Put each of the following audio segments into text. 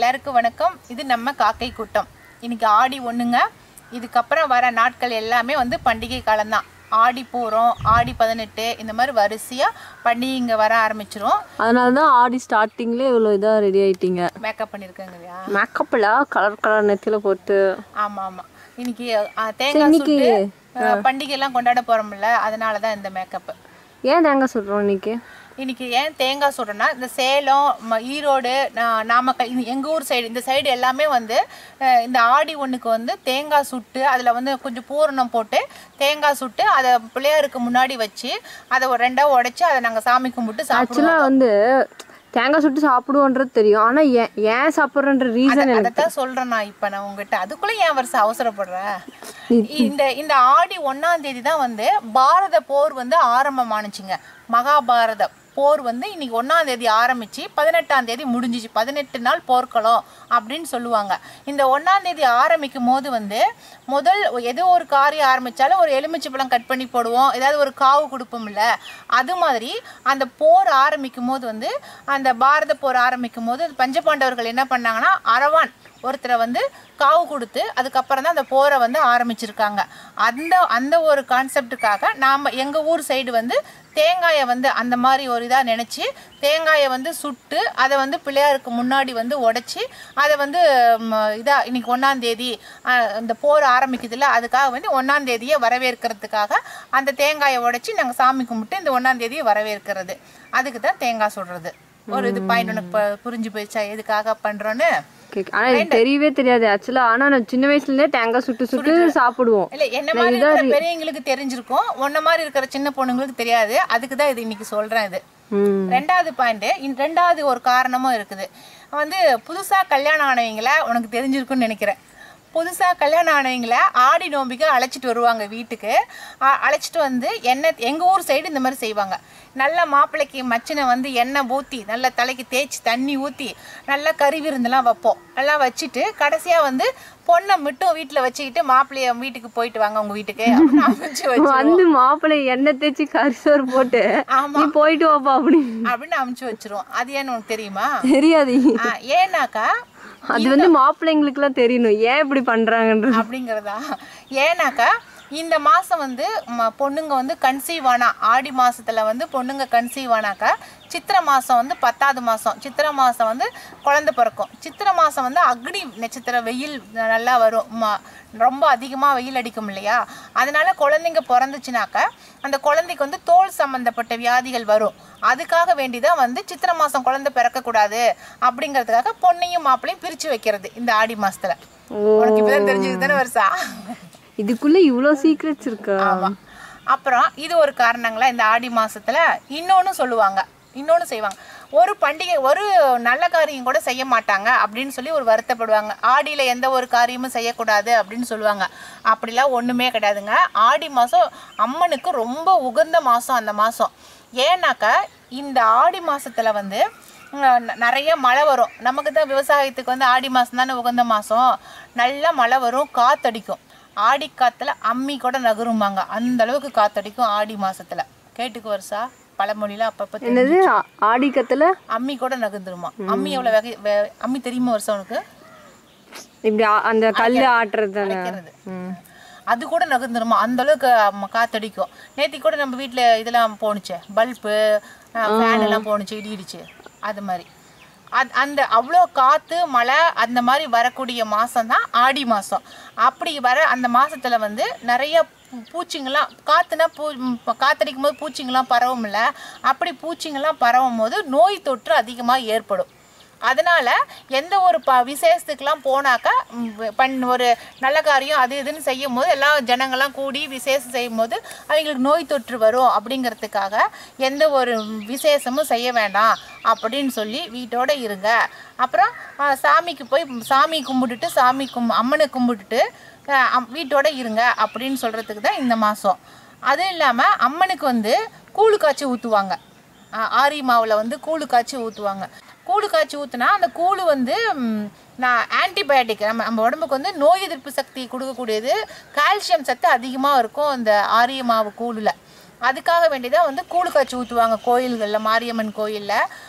எல்லாருக்கும் வணக்கம் இது நம்ம காக்கை கூட்டம் இன்னைக்கு ஆடி ஒண்ணுங்க இதுக்கப்புறம் வர நாட்கள் எல்லாமே வந்து பண்டிகை காலம்தான் ஆடி போகிறோம் ஆடி பதினெட்டு இந்த மாதிரி வரிசையாக பண்டிகைங்க வர ஆரம்பிச்சிரும் அதனால தான் ஆடி ஸ்டார்டிங்லேயே இவ்வளோ இதாக ரெடி ஆயிட்டீங்க மேக்கப் பண்ணியிருக்கேங்க இல்லையா மேக்கப்பில் கலர் கலர் நெத்தியில் போட்டு ஆமாம் ஆமாம் இன்னைக்கு அஹ், தேங்காய் சுட்டு அஹ், பண்டிகைலாம் கொண்டாட போகிறோம்ல அதனால தான் இந்த மேக்கப்பு ஏன் தேங்காய் சொல்கிறோம் இன்னைக்கு இன்னைக்கு ஏன் தேங்காய் சுடுறேன்னா இந்த சேலம் ம- ஈரோடு நா- நாமக்கல் இந்த எங்கள் ஊர் சைடு இந்த சைடு எல்லாமே வந்து அஹ், இந்த ஆடி ஒன்றுக்கு வந்து தேங்காய் சுட்டு அதில் வந்து கொஞ்சம் பூரணம் போட்டு தேங்காய் சுட்டு அதை பிள்ளையாருக்கு முன்னாடி வச்சு அதை ஒரு ரெண்டாக உடைச்சு அதை நாங்கள் சாமி கும்பிட்டு சாப்பிடுவோம் ஆக்சுவலாக வந்து தேங்காய் சுட்டு சாப்பிடுவோன்றது தெரியும் ஆனால் ஏன் ஏன் சாப்பிட்றன்ற ரீசன் எனக்கு அதைத்தான் சொல்றேன் நான் இப்ப நான் உங்ககிட்ட அதுக்குள்ள ஏன் வருஷம் அவசரப்படுறேன் இந்த இந்த ஆடி ஒண்ணாம் தேதி தான் வந்து பாரத போர் வந்து ஆரம்பமானுச்சுங்க மகாபாரத போர் வந்து இன்னைக்கு ஒண்ணாம் தேதி ஆரம்பிச்சு பதினெட்டாம் தேதி முடிஞ்சிச்சு பதினெட்டு நாள் போர்க்களம் அப்படின்னு சொல்லுவாங்க இந்த ஒண்ணாம் தேதி ஆரம்பிக்கும் போது வந்து முதல் ஏதோ ஒரு காரியம் ஆரம்பிச்சாலும் ஒரு எலுமிச்சை பழம் கட் பண்ணி போடுவோம் ஏதாவது ஒரு காவு கொடுப்போம்ல அது மாதிரி அந்த போர் ஆரம்பிக்கும் போது வந்து அந்த பாரத போர் ஆரம்பிக்கும் போது பஞ்சபாண்டவர்கள் என்ன பண்ணாங்கன்னா அரவான் ஒருத்தரை வந்து காவு கொடுத்து அதுக்கப்புறம் தான் அந்த போரை வந்து ஆரம்பிச்சிருக்காங்க அந்த அந்த ஒரு கான்செப்டுக்காக நாம் எங்கள் ஊர் சைடு வந்து தேங்காயை வந்து அந்த மாதிரி ஒரு இதாக நினச்சி தேங்காயை வந்து சுட்டு அதை வந்து பிள்ளையாருக்கு முன்னாடி வந்து உடைச்சி அதை வந்து இதாக இன்னைக்கு ஒன்றாந்தேதி இந்த போர் ஆரம்பிக்குதுல்ல அதுக்காக வந்து ஒன்றாந்தேதியை வரவேற்கிறதுக்காக அந்த தேங்காயை உடைச்சி நாங்கள் சாமி கும்பிட்டு இந்த ஒன்றாந்தேதியை வரவேற்கிறது அதுக்கு தான் தேங்காய் சுடுறது ஒரு இது பாயிண்ட் உனக்கு ப- புரிஞ்சு போயிடுச்சா எதுக்காக பண்ணுறோன்னு கேக் ஆனால் எனக்கு தெரியவே தெரியாது ஆக்சுவலாக ஆனால் நான் சின்ன வயசுலேருந்தே தேங்காய் சுட்டு சுட்டு சாப்பிடுவோம் இல்ல என்ன மாதிரி இருக்கிற பெரியவங்களுக்கு தெரிஞ்சிருக்கும் உன்ன மாதிரி இருக்கிற சின்ன பொண்ணுங்களுக்கு தெரியாது அதுக்கு தான் இது இன்னைக்கு சொல்றேன் இது ம் ரெண்டாவது பாயிண்ட் ரெண்டாவது ஒரு காரணமும் இருக்குது வந்து புதுசா கல்யாணம் ஆனவங்கள உனக்கு தெரிஞ்சிருக்கும்னு நினைக்கிறேன் புதுசா கல்யாணம் ஆனவங்கள ஆடி நோம்பிக்கு அழைச்சிட்டு வருவாங்க வீட்டுக்கு அ- அழைச்சிட்டு வந்து எண்ணெய் எங்க ஊர் சைடு இந்த மாதிரி செய்வாங்க நல்ல மாப்பிள்ளைக்கு மச்சினை வந்து எண்ணெய் ஊற்றி நல்லா தலைக்கு தேய்ச்சி தண்ணி ஊற்றி நல்லா கறி விருந்தெல்லாம் வைப்போம் எல்லாம் வச்சுட்டு கடைசியாக வந்து பொண்ணை மட்டும் வீட்டில் வச்சுக்கிட்டு மாப்பிள்ளைய வீட்டுக்கு போயிட்டு வாங்க உங்க வீட்டுக்கு அப்படின்னு அமைச்சு வச்சு வந்து மாப்பிள்ளை எண்ணெய் தேய்ச்சி கரிசோறு போட்டு ஆமா நீ போயிட்டு வாப்பா அப்படின்னு அப்படின்னு அமுச்சு வச்சிருவோம் அது ஏன்னு உனக்கு தெரியுமா தெரியாது ஆ, ஏன்னாக்கா அது வந்து மாப்பிள்ளைங்களுக்குலாம் தெரியணும் ஏன் இப்படி பண்றாங்கன்றது அப்படிங்கிறதா ஏன்னாக்கா இந்த மாதம் வந்து ம- பொண்ணுங்க வந்து கன்சீவ் ஆனா ஆடி மாசத்துல வந்து பொண்ணுங்க கன்சீவ் ஆனாக்கா சித்திரை மாதம் வந்து பத்தாவது மாதம் சித்திரை மாதம் வந்து குழந்தை பிறக்கும் சித்திரை மாதம் வந்து அக்னி நட்சத்திர வெயில் நல்லா வரும் ம- ரொம்ப அதிகமாக வெயில் அடிக்கும் இல்லையா அதனால குழந்தைங்க பிறந்துச்சுனாக்கா அந்த குழந்தைக்கு வந்து தோல் சம்பந்தப்பட்ட வியாதிகள் வரும் அதுக்காக வேண்டிதான் வந்து சித்திரை மாதம் குழந்தை பிறக்கக்கூடாது அப்படிங்கிறதுக்காக பொண்ணையும் மாப்பிளையும் பிரித்து வைக்கிறது இந்த ஆடி மாசத்துல உனக்கு இப்பதான் தெரிஞ்சது தானே வருஷா இதுக்குள்ள இவ்வளோ சீக்ரெட்ஸ் இருக்கா ஆமா அப்புறம் இது ஒரு காரணங்களா இந்த ஆடி மாசத்துல இன்னொன்னு சொல்லுவாங்க இன்னொன்னு செய்வாங்க ஒரு பண்டிகை ஒரு நல்ல காரியம் கூட செய்ய மாட்டாங்க அப்படின்னு சொல்லி ஒரு வருத்தப்படுவாங்க ஆடியில எந்த ஒரு காரியமும் செய்யக்கூடாது அப்படின்னு சொல்லுவாங்க அப்படிலாம் ஒண்ணுமே கிடையாதுங்க ஆடி மாசம் அம்மனுக்கு ரொம்ப உகந்த மாசம் அந்த மாசம் ஏன்னாக்கா இந்த ஆடி மாசத்துல வந்து உம், ந- நிறைய மழை வரும் நமக்கு தான் விவசாயத்துக்கு வந்து ஆடி மாதம் தானே உகந்த மாதம் நல்ல மழை வரும் காத்தடிக்கும் ஆடி காத்துல அம்மி கூட நகருமாங்க அந்த அளவுக்கு காத்தடிக்கும் ஆடி மாசத்துல கேட்டுக்கு வருஷா பழமொழியில அப்பப்ப தெரியும். என்னது ஆ- ஆடிக்கத்துல அம்மி கூட நகர்ந்துருமா அம்மி எவ்வளவு வகை வே- அம்மி தெரியுமா வருஷம் உனக்கு இப்படி ஆ- அந்த கல் ஆட்டுறது தானே அரைக்கிறது. அது கூட நகர்ந்துருமா அந்த அளவுக்கு அம்ம காத்தடிக்கும் நேத்தி கூட நம்ம வீட்ல இதெல்லாம் போணுச்சு பல்பு ஃபேன் எல்லாம் போணுச்சு இடி இடிச்சு அது மாதிரி அது அந்த அவ்வளோ காற்று மழை அந்த மாதிரி வரக்கூடிய மாதம் தான் ஆடி மாதம் அப்படி வர அந்த மாசத்துல வந்து நிறைய பூ- பூச்சிங்கெல்லாம் காற்றுனா பூ ம், இப்ப காத்தடிக்கும் போது பூச்சிங்கெல்லாம் பரவும்ல அப்படி பூச்சிங்கெல்லாம் பரவும் போது நோய் தொற்று அதிகமாக ஏற்படும் அதனால எந்த ஒரு ப விசேஷத்துக்கெல்லாம் போனாக்கா ம், பண் ஒரு நல்ல காரியம் அது இதுன்னு செய்யும் போது எல்லா ஜனங்கள்லாம் கூடி விசேஷம் செய்யும் போது அவங்களுக்கு நோய் தொற்று வரும் அப்படிங்கிறதுக்காக எந்த ஒரு விசேஷமும் செய்ய வேண்டாம் அப்படின்னு சொல்லி வீட்டோட இருங்க அப்புறம் ஆ, சாமிக்கு போய் சாமி கும்பிட்டுட்டு சாமி கும் அம்மனை கும்பிட்டுட்டு ஆ, அம்- வீட்டோட இருங்க அப்படின்னு சொல்கிறதுக்கு தான் இந்த மாதம் அதுவும் இல்லாமல் அம்மனுக்கு வந்து கூழு காய்ச்சி ஊற்றுவாங்க ஆ- ஆரி மாவில் வந்து கூழு காய்ச்சி ஊற்றுவாங்க கூழு காய்ச்சி ஊற்றுனா அந்த கூழு வந்து ம், நான் ஆன்டிபயோட்டிக் நம்ம நம்ம உடம்புக்கு வந்து நோய் எதிர்ப்பு சக்தி கொடுக்கக்கூடியது கால்சியம் சத்து அதிகமாக இருக்கும் இந்த ஆரிய மாவு கூழில் அதுக்காக வேண்டிதான் வந்து கூழு காய்ச்சி ஊற்றுவாங்க கோயில்களில் மாரியம்மன் கோயிலில்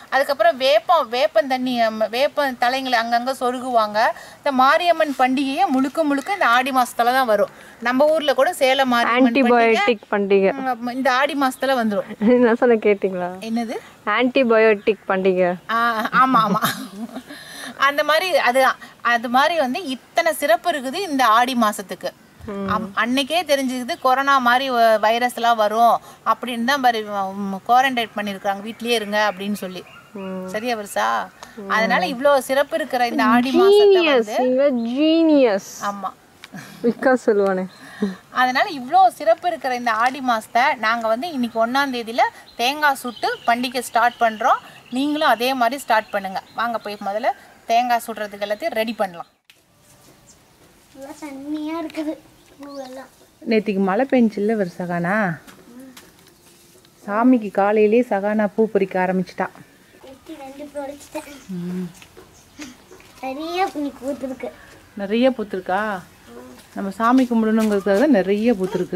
அதுக்கப்புறம் வேப்பம் வேப்பம் தண்ணி அம், வேப்பம் தலைங்களை அங்கங்கே சொருகுவாங்க இந்த மாரியம்மன் பண்டிகையே முழுக்க முழுக்க இந்த ஆடி மாசத்துல தான் வரும் நம்ம ஊர்ல கூட சேலம் மாரியம்மன் பண்டிகை ஆன்டிபயோட்டிக் பண்டிகை ம், இந்த ஆடி மாசத்துல வந்துடும் என்ன சொன்ன கேட்டிங்களா என்னது ஆன்டிபயோட்டிக் பண்டிகை ஆ, ஆமா ஆமா அந்த மாதிரி அது அது மாதிரி வந்து இத்தனை சிறப்பு இருக்குது இந்த ஆடி மாசத்துக்கு அம்- அன்னைக்கே தெரிஞ்சுக்குது கொரோனா மாதிரி வைரஸ் எல்லாம் வரும் அப்படின்னு தான் பாரு குவாரண்டைன் பண்ணியிருக்காங்க வீட்லயே இருங்க அப்படின்னு சொல்லி சரியா வருஷா அதனால இவ்வளோ சிறப்பு இருக்கிற இந்த ஆடி மாசத்தை வந்து நீங்க ஜீனியஸ் ஆமா விகாஸ் சொல்லுவானே அதனால இவ்வளோ சிறப்பு இருக்கிற இந்த ஆடி மாசத்தை நாங்கள் வந்து இன்னைக்கு ஒன்றாம் தேதியில தேங்காய் சுட்டு பண்டிகை ஸ்டார்ட் பண்ணுறோம் நீங்களும் அதே மாதிரி ஸ்டார்ட் பண்ணுங்க வாங்க போய் முதல்ல தேங்காய் சுடுறதுக்கு எல்லாத்தையும் ரெடி பண்ணலாம் நல்லா தண்ணியா இருக்குது பூவெல்லாம் நேற்றுக்கு மழை பெஞ்சில்ல ஒரு சகானா சாமிக்கு காலையிலேயே சகானா பூ பறிக்க ஆரம்பிச்சிட்டா வெட்டி ரெண்டு பொடிச்சிட்டேன் நிறைய பண்ணி கூத்துருக்கு நிறைய பூத்துருக்கா நம்ம சாமி கும்பிடணுங்கிறதுக்காக தான் நிறைய பூத்துருக்கு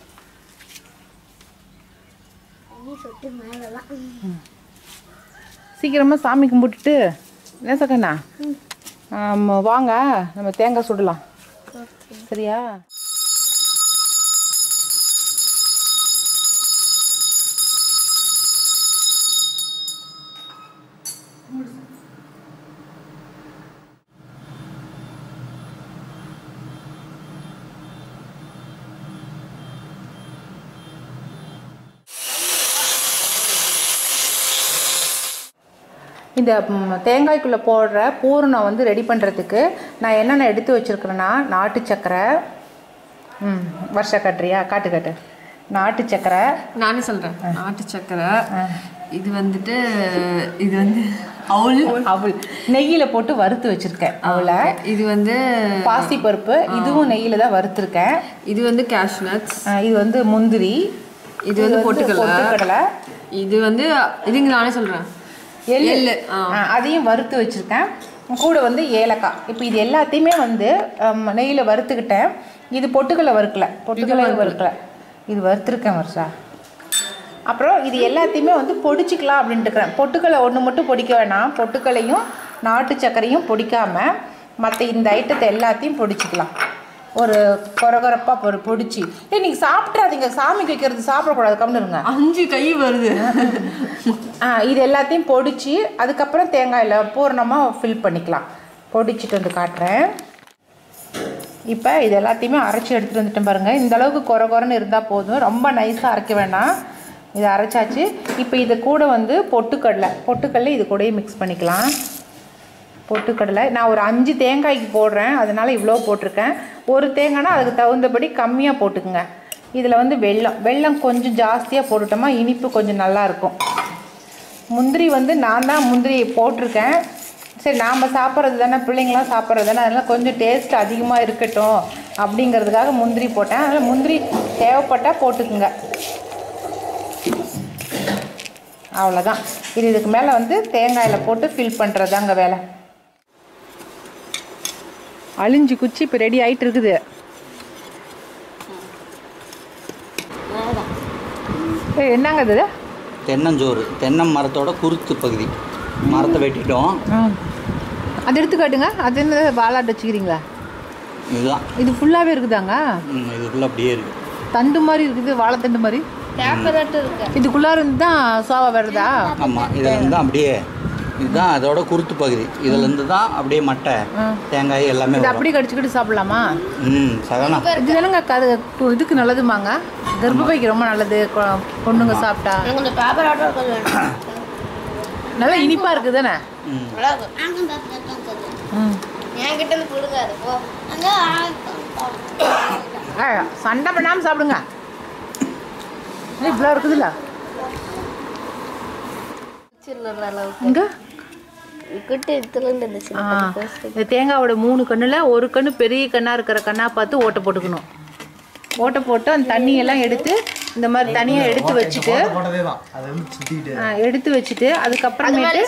தண்ணி சொட்டு மேலெல்லாம் சீக்கிரமாக சாமி கும்பிட்டுட்டு என்ன சகானா ஆமா, வாங்க நம்ம தேங்காய் சுடலாம் சரியா இந்த ம், தேங்காய்க்குள்ளே போடுற பூரணம் வந்து ரெடி பண்ணுறதுக்கு நான் என்னென்ன எடுத்து வச்சுருக்கிறேன்னா நாட்டு சக்கரை ம் வருஷ காட்டுறியா காட்டு காட்டு நாட்டு சக்கரை நானே சொல்றேன் நாட்டு சக்கரை இது வந்துட்டு இது வந்து அவுள் அவள் நெய்யில் போட்டு வறுத்து வச்சுருக்கேன் அவளை இது வந்து பாசி பருப்பு இதுவும் நெய்யில் தான் வறுத்துருக்கேன் இது வந்து கேஷ்நட்ஸ் ஆ, இது வந்து முந்திரி இது வந்து பொட்டுக்கடலை பொட்டுக்கடலை இது வந்து இதுங்க நானே சொல்றேன் எள்ளு எள்ளு, ஆ. ஆ, அதையும் வறுத்து வச்சுருக்கேன் கூட வந்து ஏலக்காய் இப்போ இது எல்லாத்தையுமே வந்து நெய்யில் வறுத்துக்கிட்டேன் இது பொட்டுக்கடலை வறுக்கல பொட்டுக்கடலை வறுக்கல இது வறுத்துருக்கேன் வருஷா அப்புறம் இது எல்லாத்தையுமே வந்து பொடிச்சிக்கலாம் அப்படின்ட்டு இருக்கிறேன் பொட்டுக்கடலை ஒன்று மட்டும் பொடிக்க வேணாம் பொட்டுக்கடலையும் நாட்டு சர்க்கரையும் பொடிக்காம மற்ற இந்த ஐட்டத்தை எல்லாத்தையும் பொடிச்சிக்கலாம் ஒரு கொரகொரப்பாக பொ பொடிச்சு ஏய் நீங்கள் சாப்பிட்றாதீங்க சாமிக்கு வைக்கிறது சாப்பிடக்கூடாது கம்னு இருங்க அஞ்சு கை வருது ஆ இது எல்லாத்தையும் பொடிச்சு அதுக்கப்புறம் தேங்காயில் பூரணமாக ஃபில் பண்ணிக்கலாம் பொடிச்சிட்டு வந்து காட்டுறேன் இப்போ இது எல்லாத்தையுமே அரைச்சி எடுத்துகிட்டு வந்துட்டேன் பாருங்கள் இந்த அளவுக்கு குறை குறைன்னு இருந்தால் போதும் ரொம்ப நைஸாக அரைக்க வேணாம் இதை அரைச்சாச்சு இப்போ இது கூட வந்து பொட்டுக்கடலை பொட்டுக்கடலை இது கூடயே மிக்ஸ் பண்ணிக்கலாம் பொட்டுக்கடலை நான் ஒரு அஞ்சு தேங்காய்க்கு போடுறேன் அதனால் இவ்வளோ போட்டிருக்கேன் ஒரு தேங்காய்னா அதுக்கு தகுந்தபடி கம்மியாக போட்டுக்குங்க இதில் வந்து வெல்லம் வெல்லம் கொஞ்சம் ஜாஸ்தியாக போட்டுட்டோமா இனிப்பு கொஞ்சம் நல்லா இருக்கும் முந்திரி வந்து நான் தான் முந்திரி போட்டிருக்கேன் சரி நாம் சாப்பிட்றது தானே பிள்ளைங்களாம் சாப்பிட்றது தானே அதனால் கொஞ்சம் டேஸ்ட் அதிகமாக இருக்கட்டும் அப்படிங்கிறதுக்காக முந்திரி போட்டேன் அதனால் முந்திரி தேவைப்பட்டால் போட்டுக்குங்க அவ்வளோதான் இது இதுக்கு மேலே வந்து தேங்காயில் போட்டு ஃபில் பண்ணுறதாங்க வேலை அழிஞ்சு குச்சி இப்போ ரெடி ஆயிட்டு இருக்குது ஏய், என்னங்க இது தென்னஞ்சோறு தென்னை மரத்தோட குருத்து பகுதி மரத்தை வெட்டிட்டோம் ஆ அது எடுத்து காட்டுங்க அது என்ன வாலாட்டு வச்சுக்கிறீங்களா இதுதான் இது ஃபுல்லாகவே இருக்குதாங்க ம், இதுக்குள்ள அப்படியே இருக்கு தண்டு மாதிரி இருக்குது வாழைத்தண்டு மாதிரி கேப்பதாட்டம் இருக்கு இதுக்குள்ளார இருந்து தான் சோவா வருதா ஆமாம் இதில் இருந்து அப்படியே இதுதான் அதோட குருத்து பகுதி இதுலேருந்து தான் அப்படியே மட்டை தேங்காய் எல்லாமே இது வரும் அப்படியே கடிச்சுக்கிட்டு சாப்பிடலாமா ம் சகனா இது தானங்க கது இதுக்கு நல்லதுமாங்க கர்ப்பப்பைக்கு ரொம்ப நல்லது கொ- பொண்ணுங்க சாப்பிட்டா எனக்கு இந்த பேப்பர் ஆட்டம் இருக்கிறது வேணும் நல்லா இனிப்பா இருக்குது தானே ம் நல்லா இருக்கும் நாங்கள் பேப்பர் ஆட்டம் இருக்கிறது ம் என்கிட்ட இருந்து கொடுக்காது போ அங்கே ஆ, சண்டை பண்ணாமல் சாப்பிடுங்க இவ்வளோ இருக்குதுல்ல சில்லற அளவுக்கு இங்கே கிட்ட இதுல இருந்துச்சு ஆ இந்த தேங்காவோட மூணு கண்ணில் ஒரு கண்ணு பெரிய கண்ணாக இருக்கிற கண்ணாக பார்த்து ஓட்டை போட்டுக்கணும் ஓட்டை போட்டு அந்த தண்ணியெல்லாம் எடுத்து இந்த மாதிரி தனியாக எடுத்து வச்சுட்டு போட்டதே தான் அது வந்து சுத்திக்கிட்டு ஆ, எடுத்து வச்சுட்டு அதுக்கப்புறமேட்டு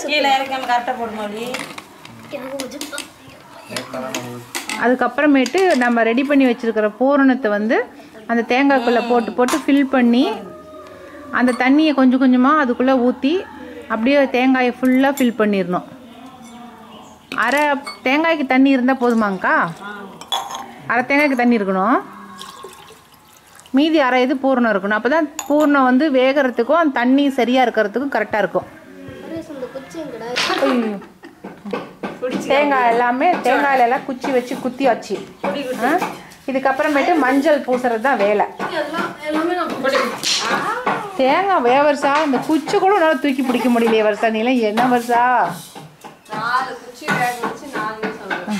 அதுக்கப்புறமேட்டு நம்ம ரெடி பண்ணி வச்சிருக்கிற பூரணத்தை வந்து அந்த தேங்காய்க்குள்ளே போட்டு போட்டு ஃபில் பண்ணி அந்த தண்ணியை கொஞ்சம் கொஞ்சமாக அதுக்குள்ளே ஊற்றி அப்படியே தேங்காயை ஃபுல்லாக ஃபில் பண்ணிடணும் அரை தேங்காய்க்கு தண்ணி இருந்தால் போதுமாங்க்கா அரை தேங்காய்க்கு தண்ணி இருக்கணும் மீதி அரை இது பூர்ணம் இருக்கணும் அப்போ தான் பூர்ணம் வந்து வேகிறதுக்கும் அந்த தண்ணி சரியாக இருக்கிறதுக்கும் கரெக்டாக இருக்கும் இந்த குச்சி எங்கடா ஐயோ. தேங்காய் எல்லாமே தேங்காயில எல்லாம் குச்சி வச்சு குத்தியாச்சு ஆ? இதுக்கப்புறமேட்டு மஞ்சள் பூசுறது தான் வேலை தேங்காய் வேவர்சா இந்த குச்சி கூட உன்னால தூக்கி பிடிக்க முடியலையே வருஷா நீலாம் என்ன வருஷா நாலு குச்சி வேக வச்சு நாலு நிமிஷம் ஆகுது.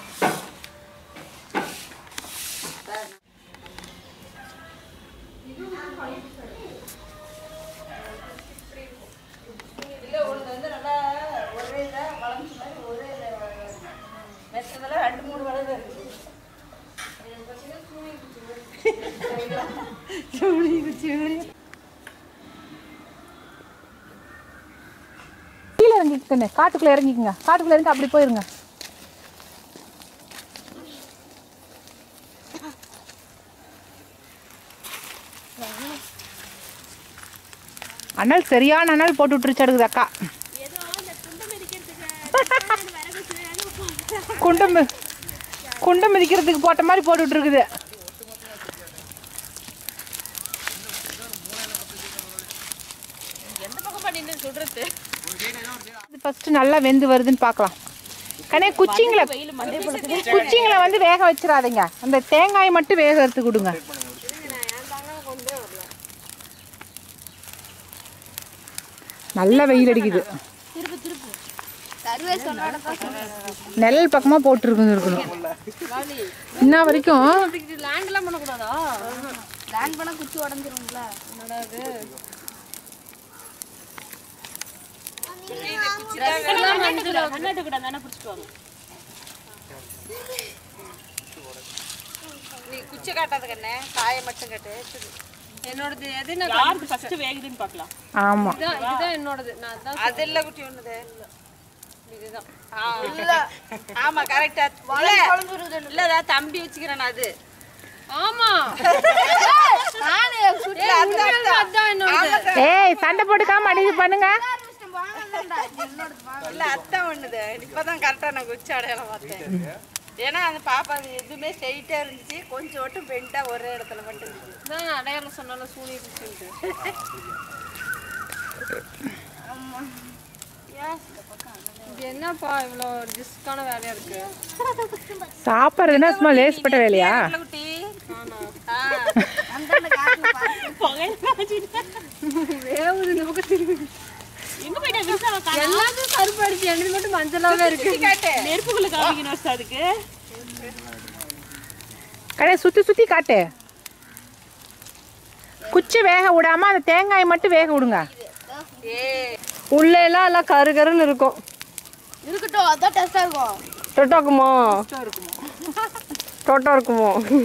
கீழே இறங்கிக்கண்ணே காட்டுக்குள்ள இறங்கிக்கங்க காட்டுக்குள்ள இறங்கி அப்படி போயிருங்க அனல் சரியான அனல் போட்டு விட்டுருச்சு அடுக்குது அக்கா குண்டம் மி- குண்டம் மிதிக்கிறதுக்கு போட்ட மாதிரி போட்டு விட்டுருக்குது இது ஃபர்ஸ்ட் நல்லா வெந்து வருதுன்னு பார்க்கலாம் கனே குச்சிங்களை குச்சிங்களை வந்து வேக வச்சிடாதீங்க அந்த தேங்காய் மட்டும் வேக எடுத்து கொடுங்க நல்ல வெயில் அடிக்குது சர்வே சொன்னோட நெல் பக்கமா போட்டுருக்குங்க இருக்கணும் இன்ன வரைக்கும் லேண்ட்லாம் பண்ணக்கூடாதா லேண்ட் பண்ணா குச்சி உடஞ்சிரும்ல நீ குச்சி காட்டாத கண்ணே காய மட்டும் கட்டு என்னோடது எது நான் யாருக்கு ஃபர்ஸ்ட் வேகுதுன்னு பார்க்கலாம் ஆமா இதுதான் இதுதான் என்னோடது நான் அதான் அது இல்ல குட்டி ஒண்ணுது இதுதான் ஆ. ஆமா கரெக்டா இல்லடா தம்பி வச்சுக்கிறேன் அது ஆமா நானு இல்ல, அதுதான் அதான் என்னோடது ஏய் சண்டை போட்டுக்காம அடிச்சு பண்ணுங்க இல்ல அத்தான் ஒண்ணுது இப்பதான் கரெக்டா நான் குச்சி அடையாளம் பார்த்தேன் ஏன்னா அந்த பாப்பா அது எதுவுமே ஸ்ட்ரெயிட்டா இருந்துச்சு கொஞ்சம் மட்டும் பெண்டா ஒரே இடத்துல மட்டும் இருந்துச்சு தான் அடையாளம் சொன்னால சூனி குச்சின்ட்டு இது என்னப்பா இவ்வளோ ரிஸ்கான வேலையா இருக்கு சாப்பிட்றதுன்னா சும்மா லேஸ்பட்ட வேலையா இல்ல குட்டி ஆ. வேவுது இந்த பக்கம் திரும்பி எங்க போயிட்டா விசாவை காணோம்? எல்லாத்தையும் கருப்பு அடிச்சு எனக்கு மட்டும் மஞ்சளாவே இருக்கு நெருப்புக்குள்ள காமிக்கணும் first அதுக்கு கடை சுத்தி சுத்தி காட்டு குச்சி வேக விடாம அந்த தேங்காய் மட்டும் வேக விடுங்க உள்ள எல்லாம் எல்லாம் கரு கருன்னு இருக்கும் இருக்கட்டும் அதான் டெஸ்டா இருக்கும் டொட்டாக்குமோ டொட்டா இருக்குமோ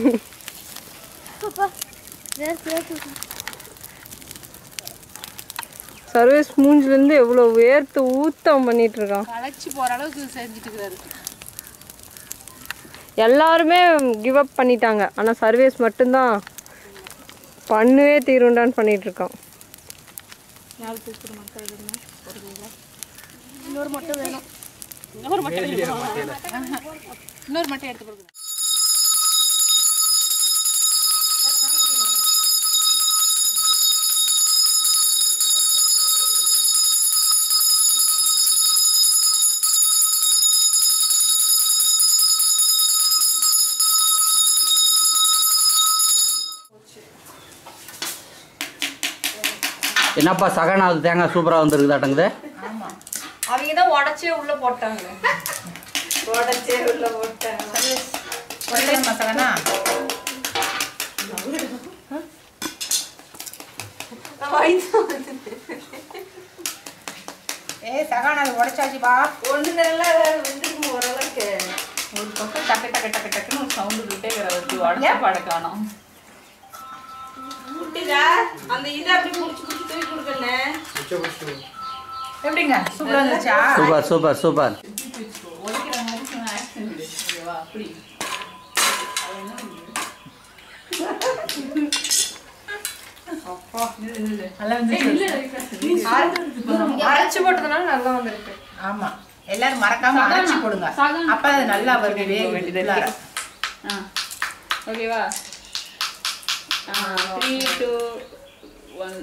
சர்வீஸ் மூஞ்சிலேருந்து எவ்வளோ வேர்த்து ஊத்தம் பண்ணிட்டு இருக்கான் களைச்சி போற அளவுக்கு செஞ்சுட்டு இருக்கிறாரு எல்லாருமே கிவ் அப் பண்ணிட்டாங்க ஆனால் சர்வீஸ் மட்டும்தான் பண்ணுவே தீருண்டான்னு பண்ணிட்டு இருக்கான் இன்னொரு மட்டும் வேணுமா? இன்னொரு மட்டும் எடுத்து கொடுங்க என்னப்பா சகனாவது தேங்காய் சூப்பராக வந்துருக்குதாட்டங்குது அவங்க தான் உடச்சே உள்ள போட்டாங்க உடச்சே உள்ள போட்டேன் ஒரே மசாலானா ஏய் சகானா அது உடைச்சாச்சுப்பா ஒண்ணு நல்லா வந்துருக்கும் ஓரளவுக்கு ஒரு பக்கம் டக்கு டக்கு டக்கு டக்குன்னு ஒரு சவுண்டு விட்டே வருது உடச்ச பாட காணோம் குட்டிதா அந்த இதை அப்படி முடிச்சு முடிச்சு தூக்கி கொடுக்கணும் எப்படிங்க சூப்பரா இருந்துச்சா சூப்பர் சூப்பர் சூப்பர் ஒழிக்கிற மாதிரி ஆக்ஷன் ஓகேவா அப்படி நல்லா இருந்துச்சு அரைச்சு போட்டதுனால நல்லா வந்திருக்கு ஆமா எல்லாரும் மறக்காம அரைச்சு போடுங்க அப்ப அது நல்லா வருது வேகுது உள்ளார. ஆ ஓகேவா த்ரீ டூ ஒன்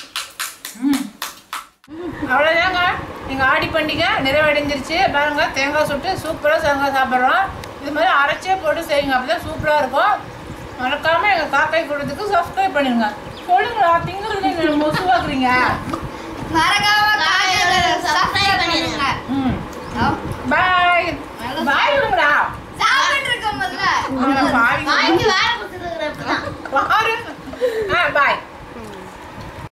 அவ்வளோதாங்க எங்கள் ஆடி பண்டிகை நிறைவடைஞ்சிருச்சு பாருங்க தேங்காய் சுட்டு சூப்பராக தேங்காய் சாப்பிட்றோம் இது மாதிரி அரைச்சே போட்டு செய்யுங்க அப்போ தான் சூப்பராக இருக்கும் மறக்காமல் எங்கள் காக்காய் கூடத்துக்கு சப்ஸ்கிரைப் பண்ணிடுங்க சொல்லுங்களா திங்கிறது நீங்கள் மொசுவாக்குறீங்க மறக்காம சப்ஸ்கிரைப் பண்ணிருங்க ம் பாய் பாய் விடுங்கடா சாப்பிட்டு இருக்க முதல்ல பாய் வாங்கி வேற கொடுத்துருக்குறப்ப தான் பாரு ஆ பாய்